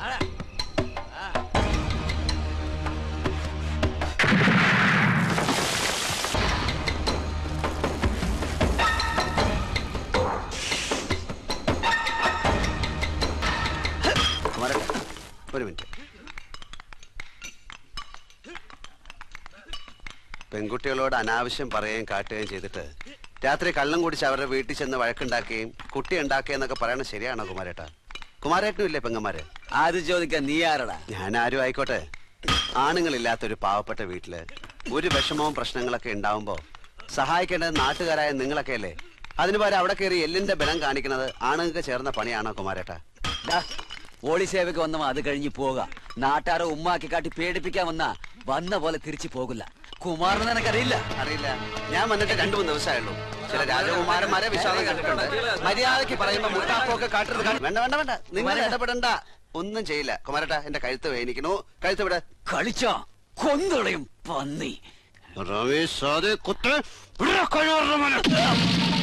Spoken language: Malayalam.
കുമാരേട്ടാ ഒരു മിനിറ്റ് പെൺകുട്ടികളോട് അനാവശ്യം പറയുകയും കാട്ടുകയും ചെയ്തിട്ട് രാത്രി കള്ളം കുടിച്ച് അവരുടെ വീട്ടിൽ ചെന്ന് വഴക്കുണ്ടാക്കുകയും കുട്ടി ഉണ്ടാക്കുകയെന്നൊക്കെ പറയണത് ശരിയാണോ കുമാരേട്ടാ കുമാരേട്ടനും ഇല്ലേ പെങ്ങന്മാര് അത് ചോദിക്കാൻ നീ ആരടാ ഞാൻ ആരും ആയിക്കോട്ടെ ആണുങ്ങളില്ലാത്ത ഒരു പാവപ്പെട്ട വീട്ടില് ഒരു വിഷമവും പ്രശ്നങ്ങളൊക്കെ ഉണ്ടാവുമ്പോ സഹായിക്കേണ്ടത് നാട്ടുകാരായ നിങ്ങളൊക്കെ അല്ലേ അതിന് പകരം അവിടെ കയറി എല്ലിന്റെ ബലം കാണിക്കുന്നത് ആണുങ്ങൾക്ക് ചേർന്ന പണിയാണോ കുമാരേട്ടാ ഡാ, പോളി സേവയ്ക്ക് വന്നവ അത് കഴിഞ്ഞ് പോക നാട്ടാരെ ഉമ്മാക്കി കാട്ടി പേടിപ്പിക്കാൻ വന്ന വന്ന പോലെ തിരിച്ചു പോകില്ല കുമാറിന് നിനക്കറിയില്ല അറിയില്ല ഞാൻ വന്നിട്ട് രണ്ടു മൂന്ന് ദിവസമായുള്ളൂ ചില രാജകുമാരന്മാരെ വിശ്വാസം കണ്ടിട്ടുണ്ട് മര്യാദക്ക് പറയുമ്പോ മുട്ടാപ്പൊക്കെ കാട്ടുന്നത് കാണി- വേണ്ട വേണ്ട വേണ്ട നിങ്ങൾ ഇടപെടണ്ട ഒന്നും ചെയ്യില്ല കുമാരേട്ടാ എന്റെ കഴുത്ത് വേദനിക്കണു കഴുത്ത് വിടെ കളിച്ചോ കൊന്നുളയും പന്നി റമേഷ് കുത്ത്